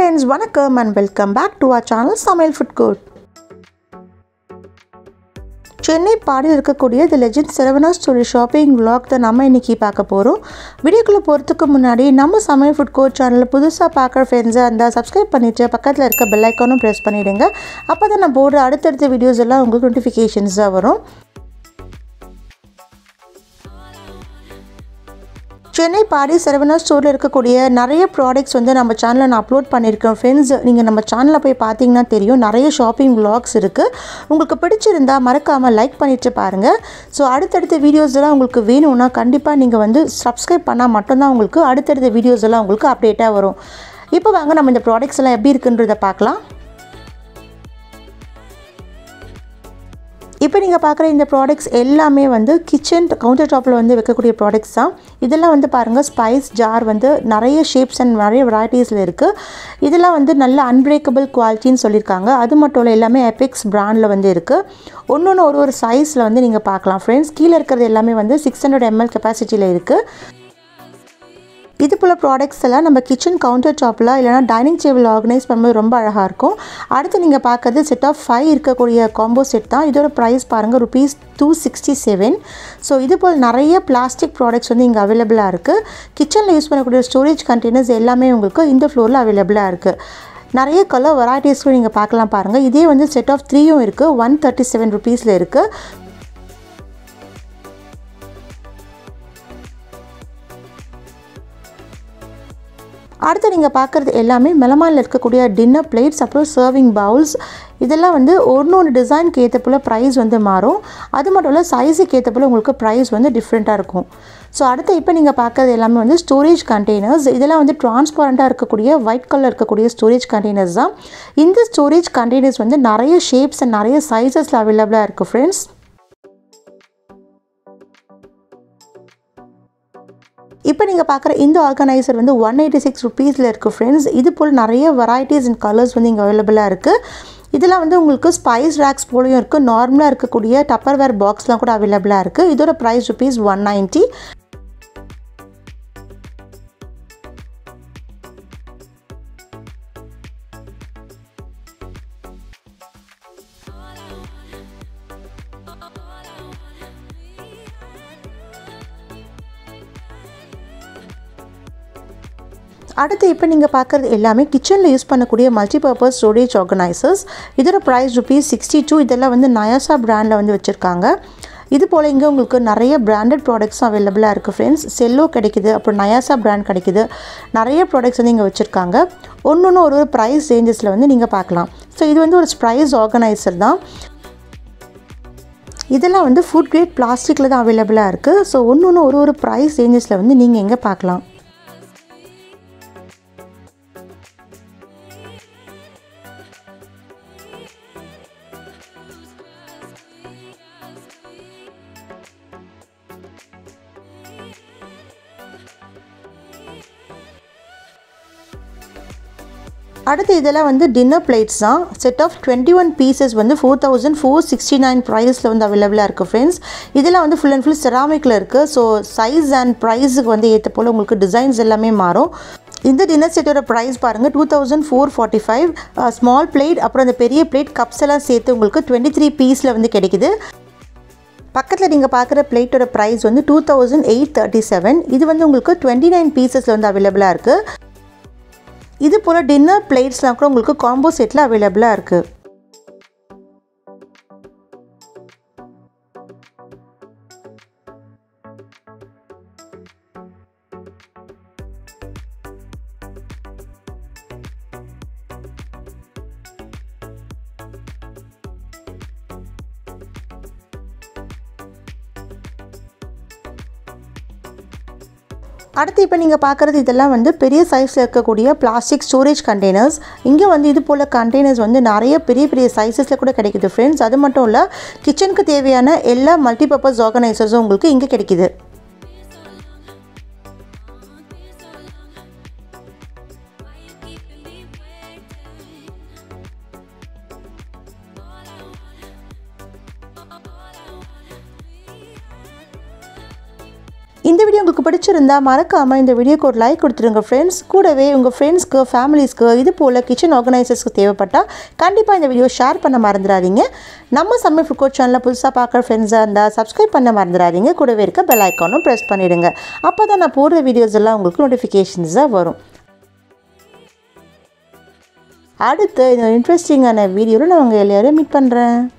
friends வணக்கம் and welcome back to our channel சமையல் food court Chennai பாடியில் இருக்கக்கூடிய the legend Saravana stores shopping vlog தான் நம்ம இன்றைக்கி பார்க்க போகிறோம் வீடியோக்குள்ளே போகிறதுக்கு முன்னாடி நம்ம சமையல் ஃபுட் கோட் சேனலில் புதுசாக பார்க்குற ஃப்ரெண்ட்ஸாக இருந்தால் சப்ஸ்கிரைப் பண்ணிவிட்டு பக்கத்தில் இருக்க பெல் ஐக்கானும் ப்ரெஸ் பண்ணிவிடுங்க அப்போ தான் நான் போடுற அடுத்தடுத்த வீடியோஸ் எல்லாம் உங்களுக்கு நோட்டிஃபிகேஷன்ஸாக வரும் சென்னை பாடி சரவணா ஸ்டோரில் இருக்கக்கூடிய நிறைய ப்ராடக்ட்ஸ் வந்து நம்ம சேனலில் நான் அப்லோட் பண்ணியிருக்கேன் ஃப்ரெண்ட்ஸ் நீங்கள் நம்ம சேனலில் போய் பார்த்தீங்கன்னா தெரியும் நிறைய ஷாப்பிங் vlogs இருக்குது உங்களுக்கு பிடிச்சிருந்தா மறக்காமல் லைக் பண்ணிட்டு பாருங்கள் ஸோ அடுத்தடுத்த வீடியோஸ் எல்லாம் உங்களுக்கு வேணும்னா கண்டிப்பாக நீங்கள் வந்து சப்ஸ்கிரைப் பண்ணால் மட்டும்தான் உங்களுக்கு அடுத்தடுத்த வீடியோஸ் எல்லாம் உங்களுக்கு அப்டேட்டாக வரும் இப்போ வாங்க நம்ம இந்த ப்ராடக்ட்ஸ் எல்லாம் எப்படி இருக்குன்றதை பார்க்கலாம் இப்போ நீங்கள் பார்க்குற இந்த ப்ராடக்ட்ஸ் எல்லாமே வந்து கிச்சன் கவுண்டர் டாப்பில் வந்து வைக்கக்கூடிய ப்ராடக்ட்ஸ் தான் இதெல்லாம் வந்து பாருங்கள் ஸ்பைஸ் ஜார் வந்து நிறைய ஷேப்ஸ் அண்ட் நிறைய வெரைட்டிஸில் இருக்குது இதெல்லாம் வந்து நல்ல அன்பிரேக்கபிள் குவாலிட்டின்னு சொல்லியிருக்காங்க அது மட்டும் இல்லை எல்லாமே எபிக்ஸ் பிராண்டில் வந்து இருக்குது ஒன்று ஒன்று ஒரு ஒரு சைஸில் வந்து நீங்கள் பார்க்கலாம் ஃப்ரெண்ட்ஸ் கீழே இருக்கிறது எல்லாமே வந்து சிக்ஸ் ஹண்ட்ரட் எம்எல் கெப்பாசிட்டியில் இருக்குது இது போல் ப்ராடக்ட்ஸ் எல்லாம் நம்ம கிச்சன் கவுண்டர் டாப்பில் இல்லைனா டைனிங் டேபிள் ஆர்கனைஸ் பண்ணும்போது ரொம்ப அழகாக இருக்கும் அடுத்து நீங்கள் பார்க்குறது செட் ஆஃப் ஃபைவ் இருக்கக்கூடிய காம்போ செட் தான் இதோட ப்ரைஸ் பாருங்கள் rupees two sixty seven so இது போல் நிறைய பிளாஸ்டிக் ப்ராடக்ட்ஸ் வந்து இங்கே அவைலபிளாக இருக்குது கிச்சனில் யூஸ் பண்ணக்கூடிய ஸ்டோரேஜ் கண்டெய்னர்ஸ் எல்லாமே உங்களுக்கு இந்த ஃப்ளோரில் அவைலபிளாக இருக்குது நிறைய கலர் வெரைட்டிஸ்க்கும் நீங்கள் பார்க்கலாம் பாருங்கள் இதே வந்து செட் ஆஃப் த்ரீயும் இருக்குது ஒன் தேர்ட்டி செவன் ருபீஸில் இருக்குது அடுத்து நீங்கள் பார்க்குறது எல்லாமே மெலமானில் இருக்கக்கூடிய டின்னர் பிளேட்ஸ் அப்புறம் சர்விங் பவுல்ஸ் இதெல்லாம் வந்து ஒன்று ஒன்று டிசைனுக்கு ஏற்ற போல் ப்ரைஸ் வந்து மாறும் அது மட்டும் இல்லை சைஸுக்கு ஏற்ற போல் உங்களுக்கு ப்ரைஸ் வந்து டிஃப்ரெண்ட்டாக இருக்கும் ஸோ அடுத்து இப்போ நீங்கள் பார்க்குறது எல்லாமே வந்து ஸ்டோரேஜ் கண்டெய்னர்ஸ் இதெல்லாம் வந்து டிரான்ஸ்பரண்ட்டாக இருக்கக்கூடிய ஒயிட் கலர் இருக்கக்கூடிய ஸ்டோரேஜ் கண்டெய்னர்ஸ் தான் இந்த ஸ்டோரேஜ் கண்டெய்னர்ஸ் வந்து நிறைய ஷேப்ஸ் அண்ட் நிறைய சைஸஸில் அவைலபிளாக இருக்குது ஃப்ரெண்ட்ஸ் இப்போ நீங்கள் பார்க்குற இந்த ஆர்கனைசர் வந்து ஒன் எயிட்டி சிக்ஸ் ருபீஸில் இருக்குது ஃப்ரெண்ட்ஸ் இது போல் நிறைய வெரைட்டிஸ் அண்ட் கலர்ஸ் வந்து இங்கே அவைலபிளாக இருக்குது இதெல்லாம் வந்து உங்களுக்கு ஸ்பைஸ் ரேக்ஸ் போலையும் இருக்குது நார்மலாக இருக்கக்கூடிய டப்பர்வேர் பாக்ஸ்லாம் கூட அவைலபிளாக இருக்குது இதோட ப்ரைஸ் ருபீஸ் ஒன் நைன்ட்டி அடுத்து இப்போ நீங்கள் பார்க்குறது எல்லாமே கிச்சனில் யூஸ் பண்ணக்கூடிய மல்டிபர்பஸ் ஸ்டோரேஜ் ஆர்கனைசர்ஸ் இதோட ப்ரைஸ் ருபீஸ் சிக்ஸ்டி டூ இதெல்லாம் வந்து நயாசா பிராண்டில் வந்து வச்சுருக்காங்க இது போல் இங்கே உங்களுக்கு நிறைய பிராண்டட் ப்ராடக்ட்ஸும் அவைலபிளாக இருக்குது ஃப்ரெண்ட்ஸ் செல்லோ கிடைக்குது அப்புறம் நயாசா பிராண்ட் கிடைக்குது நிறைய ப்ராடக்ட்ஸ் வந்து இங்கே வச்சுருக்காங்க ஒன்று ஒன்று ஒரு ஒரு ப்ரைஸ் ரேஞ்சஸில் வந்து நீங்கள் பார்க்கலாம் ஸோ இது வந்து ஒரு ப்ரைஸ் ஆர்கனைசர் தான் இதெல்லாம் வந்து ஃபுட் கிரேட் பிளாஸ்டிக்கில் தான் அவைலபிளாக இருக்குது ஸோ ஒன்று ஒன்று ஒரு ஒரு ப்ரைஸ் ரேஞ்சஸில் வந்து நீங்கள் எங்கே பார்க்கலாம் அடுத்து இதெல்லாம் வந்து டின்னர் பிளேட்ஸ் தான் set of twenty one pieces வந்து four thousand four sixty nine ப்ரைஸில் வந்து அவைலபிளாக இருக்குது ஃப்ரெண்ட்ஸ் இதெல்லாம் வந்து ஃபுல் அண்ட் ஃபுல் செராமிக்கில் இருக்குது ஸோ சைஸ் அண்ட் ப்ரைஸுக்கு வந்து ஏற்ற போல் உங்களுக்கு டிசைன்ஸ் எல்லாமே மாறும் இந்த டின்னர் செட்டோட ப்ரைஸ் பாருங்கள் two thousand four forty five small plate அப்புறம் அந்த பெரிய பிளேட் கப்ஸ் எல்லாம் சேர்த்து உங்களுக்கு டுவெண்ட்டி த்ரீ பீஸில் வந்து கிடைக்குது பக்கத்தில் நீங்கள் பார்க்குற பிளேட்டோட ப்ரைஸ் வந்து two thousand eight thirty seven இது வந்து உங்களுக்கு டுவெண்ட்டி நைன் பீசஸில் வந்து அவைலபிளாக இருக்குது இது போல் டின்னர் பிளேட்ஸ்லாம் கூட உங்களுக்கு காம்போ செட்டில் அவைலபிளாக இருக்குது அடுத்து இப்போ நீங்கள் பார்க்குறது இதெல்லாம் வந்து பெரிய சைஸில் இருக்கக்கூடிய பிளாஸ்டிக் ஸ்டோரேஜ் கண்டெய்னர்ஸ் இங்கே வந்து இது போல் கண்டெய்னர்ஸ் வந்து நிறைய பெரிய பெரிய சைஸஸில் கூட கிடைக்குது ஃப்ரெண்ட்ஸ் அது மட்டும் இல்லை கிச்சனுக்கு தேவையான எல்லா மல்டிபர்பஸ் ஆர்கனைசர்ஸும் உங்களுக்கு இங்கே கிடைக்குது இந்த வீடியோ உங்களுக்கு பிடிச்சிருந்தா மறக்காமல் இந்த வீடியோக்கு ஒரு லைக் கொடுத்துருங்க ஃப்ரெண்ட்ஸ் கூடவே உங்கள் ஃப்ரெண்ட்ஸ்க்கு ஃபேமிலிஸ்க்கு இது போல் கிச்சன் ஆர்கனைசர்ஸ்க்கு தேவைப்பட்டால் கண்டிப்பாக இந்த வீடியோ ஷேர் பண்ண மறந்துடாதீங்க நம்ம சமையல் ஃபுட் கோட் சேனலில் புதுசாக பார்க்குற ஃப்ரெண்ட்ஸாக இருந்தால் சப்ஸ்கிரைப் பண்ண மறந்துடாதீங்க கூடவே இருக்க பெல் ஐக்கானும் ப்ரெஸ் பண்ணிவிடுங்க அப்போ தான் நான் போடுற வீடியோஸ் எல்லாம் உங்களுக்கு நோட்டிஃபிகேஷன்ஸாக வரும் அடுத்து இந்த இன்ட்ரெஸ்டிங்கான வீடியோவில் நான் உங்கள் எல்லாரையும் மீட் பண்ணுறேன்